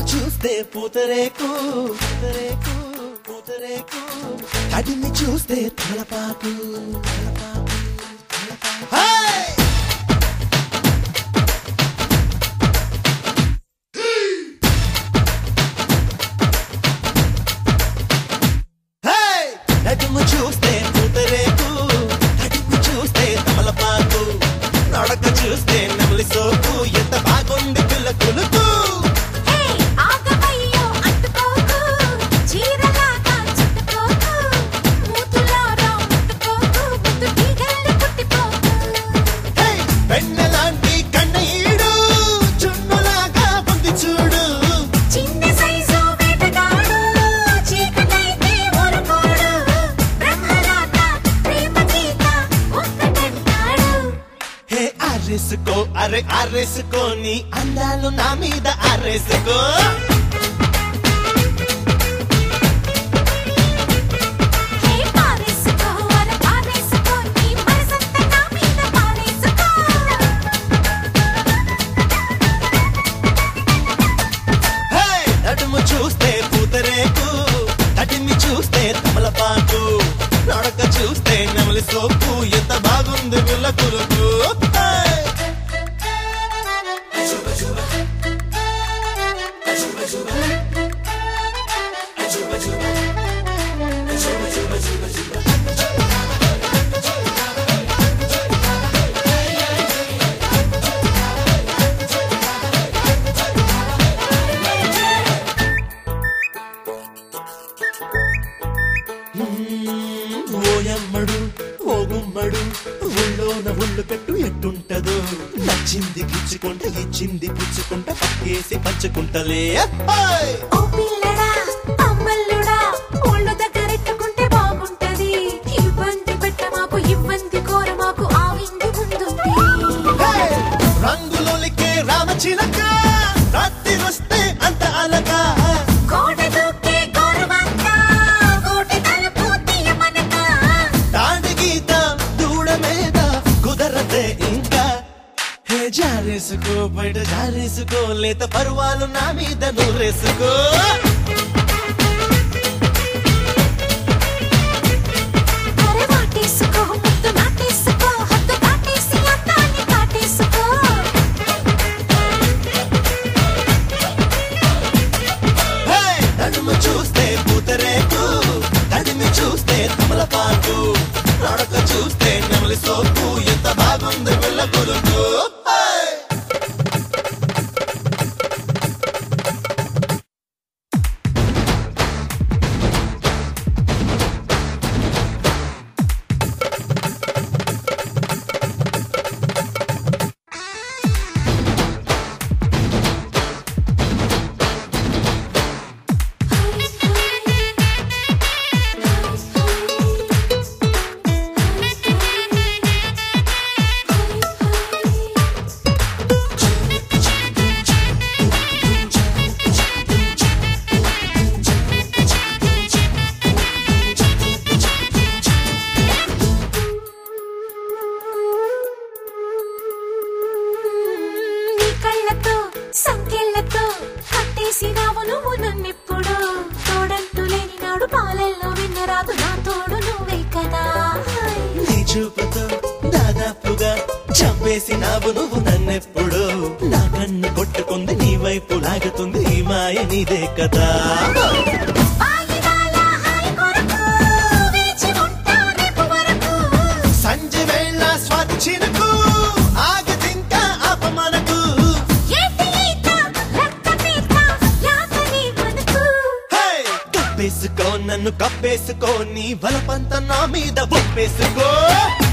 చూస్తే పూతరేకు పూతరేకు పూతరేకు తడిని చూస్తే తలపాకు తలపాకు తలపాకు. హే! హే! నడుము చూస్తే పూతరేకు నడుము చూస్తే తమలపాకు నడక చూస్తే నెమలి సోపు ఎంత బాగుంది పిల్ల కొలుకు హే ఆగమయ్యో అంటుకోకు చీరలాగా చుట్టుకోకు మూతులారా ముట్టుకోకు ముద్దు తీగల్ని పుట్టుకోకు హే! వెన్నెలాంటి కన్నీడు చున్నులాగా ఉంది చూడు చిన్ని సైజు వేటగాడు చీకటైతే ఊరుకోడు బ్రహ్మరాత ప్రేమ గీత ఒక్కటంటాడు హే ఆరేసుకో అరే ఆరేసుకో నీ అందాలు నా మీద ఆరేసుకో హే పారేసుకో అర పారేసుకో నీ మనసంతా నా మీద పారేసుకో హే! నడుము చూస్తే పూతరేకు తటిమి చూస్తే తమలపాకు నడక చూస్తే నెమలి సోపు ఎంత బాగుంది పిల్ల కొలుకు హే! ఓయమ్మడు ఓగుమ్మడు ఒళ్ళోన ఒళ్ళు పెట్టు ఎట్టుంటదో నచ్చింది గిచ్చుకుంటే ఇచ్చింది పుచ్చుకుంట పక్కేసి పంచుకుంటలే హాయ్! ఓ పిల్లడా అమ్మల్లుడా ఒళ్ళు దగ్గరెట్టుకుంటే బాగుంటది ఇబ్బంది పెట్ట మాకు ఇబ్బంది కోర మాకు ఆ విందు ముందుంది హే! రంగులోలికే రామచిలక రాత్రి వస్తే అంత అలక కోట దూకే గౌరవంత కోటి తలుపు తీయమనక తాడి గీత దూడ మీద కుదరతే ఇంకా హే జారేసుకో బయట జారేసుకో లేత పరువాలు నా మీద నూరేసుకో అరే వాటేసుకో ముద్దు నాటేసుకో హద్దు దాటేసి అందాన్ని కాటేసుకో హే! నడుము చూస్తే పూతరేకు తడిమి చూస్తే తమలపాకు నడక చూస్తే నెమలి సోపు ఎంత బాగుంది పిల్ల కొలుకు హే! నీ కళ్ళతో సంకెళ్ళతో కట్టేసినావు నువ్వు నన్నెప్పుడు తోడంటూ లేని నాడు పాలల్లో విన్నరాదు నా తోడు నువ్వే కదా నీ చూపుతో దాదాపుగా చంపేసినావు నువ్వు నన్నెప్పుడు నా కన్ను కొట్టుకుంది నీ వైపు లాగుతుంది ఈ మాయ నీదే కదా ఆగినాల హాయి కొరకు వేచి ఉంటా రేపు వరకు సంజ వేళ స్వాతి చినుకు ఆగదింకా అపమనకు ఏటి ఈత రక్తపీత యాతని మనకు హే! కప్పేసుకో నన్ను కప్పేసుకో నీ బలపంత నా మీద ఒప్పేసుకో